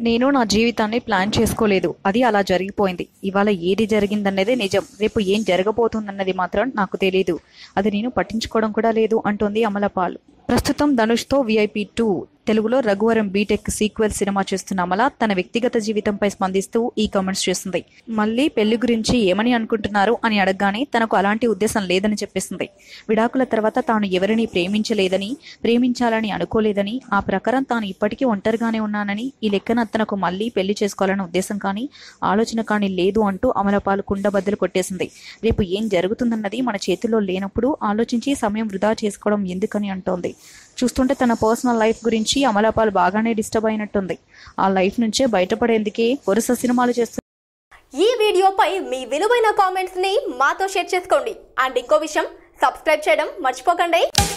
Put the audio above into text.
నేను నా జీవితాన్ని ప్లాన్ చేసుకోలేదు అది అలా జరిగిపోయింది ఇవాళ ఏది జరిగిందన్నదే నిజం రేపు ఏం జరగబోతుందన్నది మాత్రం నాకు తెలియదు అది నేను పట్టించుకోవడం కూడా లేదు అంటోంది అమలపాల్ ప్రస్తుతం ధనుష్తో విఐపి టూ తెలుగులో రఘువరం బీటెక్ సీక్వెల్ సినిమా చేస్తున్న అమల తన వ్యక్తిగత జీవితంపై స్పందిస్తూ ఈ కామెంట్స్ చేస్తుంది మళ్ళీ పెళ్లి గురించి ఏమని అనుకుంటున్నారు అని అడగగానే తనకు అలాంటి ఉద్దేశం లేదని చెప్పేసింది విడాకుల తర్వాత తాను ఎవరిని ప్రేమించలేదని ప్రేమించాలని అనుకోలేదని ఆ ప్రకారం తాను ఇప్పటికీ ఒంటరిగానే ఉన్నానని ఈ లెక్కన తనకు మళ్ళీ పెళ్లి చేసుకోవాలన్న ఉద్దేశం కానీ ఆలోచన కానీ లేదు అంటూ అమలపాలు కుండబద్దలు కొట్టేసింది రేపు ఏం జరుగుతుందన్నది మన చేతిలో లేనప్పుడు ఆలోచించి సమయం వృధా చేసుకోవడం ఎందుకని అంటోంది చూస్తుంటే తన పర్సనల్ లైఫ్ గురించి అమలాపాల్ బాగానే డిస్టర్బ్ అయినట్టుంది ఆ లైఫ్ నుంచే బయటపడేందుకే వరుస సినిమాలు చేస్తుంది ఈ వీడియోపై మీ విలువైన కామెంట్స్ ని మాతో షేర్ చేసుకోండి అండ్ ఇంకో విషయం సబ్స్క్రైబ్ చేయడం మర్చిపోకండి